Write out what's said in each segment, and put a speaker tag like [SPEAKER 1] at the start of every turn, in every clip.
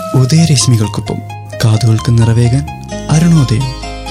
[SPEAKER 1] ഉദയരശ്മികൾക്കൊപ്പം കാതുകൾക്ക് നിറവേകാൻ അരുണോദയം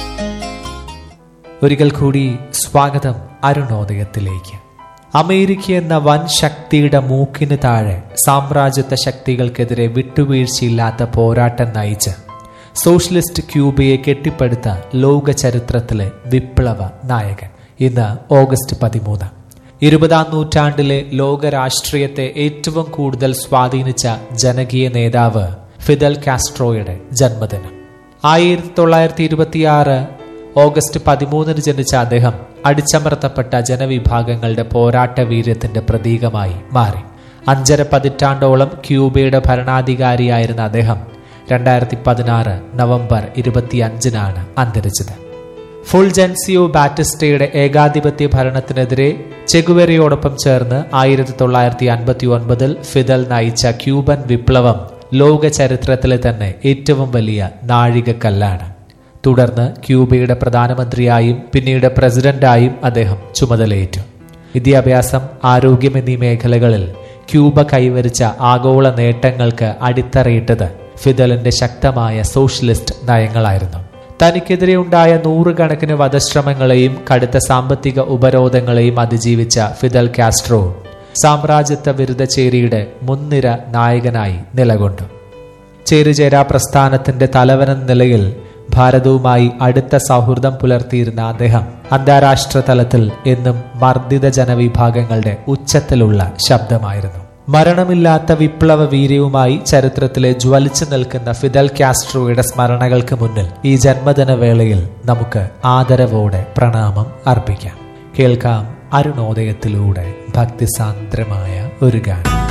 [SPEAKER 2] ഒരിക്കൽ കൂടി സ്വാഗതം അരുണോദയത്തിലേക്ക് അമേരിക്ക എന്ന വൻ ശക്തിയുടെ മൂക്കിന് താഴെ സാമ്രാജ്യത്വ ശക്തികൾക്കെതിരെ വിട്ടുവീഴ്ചയില്ലാത്ത പോരാട്ടം നയിച്ച് സോഷ്യലിസ്റ്റ് ക്യൂബയെ കെട്ടിപ്പടുത്ത ലോക ചരിത്രത്തിലെ വിപ്ലവ നായകൻ ഇന്ന് ഓഗസ്റ്റ് പതിമൂന്ന് ഇരുപതാം നൂറ്റാണ്ടിലെ ലോക രാഷ്ട്രീയത്തെ ഏറ്റവും കൂടുതൽ സ്വാധീനിച്ച ജനകീയ നേതാവ് ഫിദൽ കാസ്ട്രോയുടെ ജന്മദിനം ആയിരത്തി തൊള്ളായിരത്തി ഇരുപത്തിയാറ് ഓഗസ്റ്റ് പതിമൂന്നിന് ജനിച്ച അദ്ദേഹം അടിച്ചമർത്തപ്പെട്ട ജനവിഭാഗങ്ങളുടെ പോരാട്ട വീര്യത്തിന്റെ പ്രതീകമായി മാറി അഞ്ചര പതിറ്റാണ്ടോളം ക്യൂബയുടെ ഭരണാധികാരിയായിരുന്ന അദ്ദേഹം രണ്ടായിരത്തി പതിനാറ് നവംബർ ഇരുപത്തിയഞ്ചിനാണ് അന്തരിച്ചത് ഫുൾജൻസിയോ ബാറ്റിസ്റ്റയുടെ ഏകാധിപത്യ ഭരണത്തിനെതിരെ ചെഗുവെരയോടൊപ്പം ചേർന്ന് ആയിരത്തി തൊള്ളായിരത്തി അൻപത്തി ഒൻപതിൽ ഫിദൽ നയിച്ച ക്യൂബൻ വിപ്ലവം ലോക ചരിത്രത്തിലെ തന്നെ ഏറ്റവും വലിയ നാഴികക്കല്ലാണ് തുടർന്ന് ക്യൂബയുടെ പ്രധാനമന്ത്രിയായും പിന്നീട് പ്രസിഡന്റായും അദ്ദേഹം ചുമതലയേറ്റു വിദ്യാഭ്യാസം ആരോഗ്യം എന്നീ മേഖലകളിൽ ക്യൂബ കൈവരിച്ച ആഗോള നേട്ടങ്ങൾക്ക് അടിത്തറയിട്ടത് ഫിദലിന്റെ ശക്തമായ സോഷ്യലിസ്റ്റ് നയങ്ങളായിരുന്നു തനിക്കെതിരെ ഉണ്ടായ നൂറുകണക്കിന് വധശ്രമങ്ങളെയും കടുത്ത സാമ്പത്തിക ഉപരോധങ്ങളെയും അതിജീവിച്ച ഫിദൽ കാസ്ട്രോ സാമ്രാജ്യത്വ വിരുദ്ധ ചേരിയുടെ മുൻനിര നായകനായി നിലകൊണ്ടു ചേരുചേരാ പ്രസ്ഥാനത്തിന്റെ തലവനെന്ന നിലയിൽ ഭാരതവുമായി അടുത്ത സൗഹൃദം പുലർത്തിയിരുന്ന അദ്ദേഹം അന്താരാഷ്ട്ര തലത്തിൽ എന്നും മർദ്ദിത ജനവിഭാഗങ്ങളുടെ ഉച്ചത്തിലുള്ള ശബ്ദമായിരുന്നു മരണമില്ലാത്ത വിപ്ലവ വീര്യവുമായി ചരിത്രത്തിലെ ജ്വലിച്ചു നിൽക്കുന്ന ഫിദൽ കാസ്ട്രോയുടെ സ്മരണകൾക്ക് മുന്നിൽ ഈ ജന്മദിന വേളയിൽ നമുക്ക് ആദരവോടെ പ്രണാമം അർപ്പിക്കാം കേൾക്കാം അരുണോദയത്തിലൂടെ ഭക്തിസാന്ദ്രമായ ഒരു ഗാനം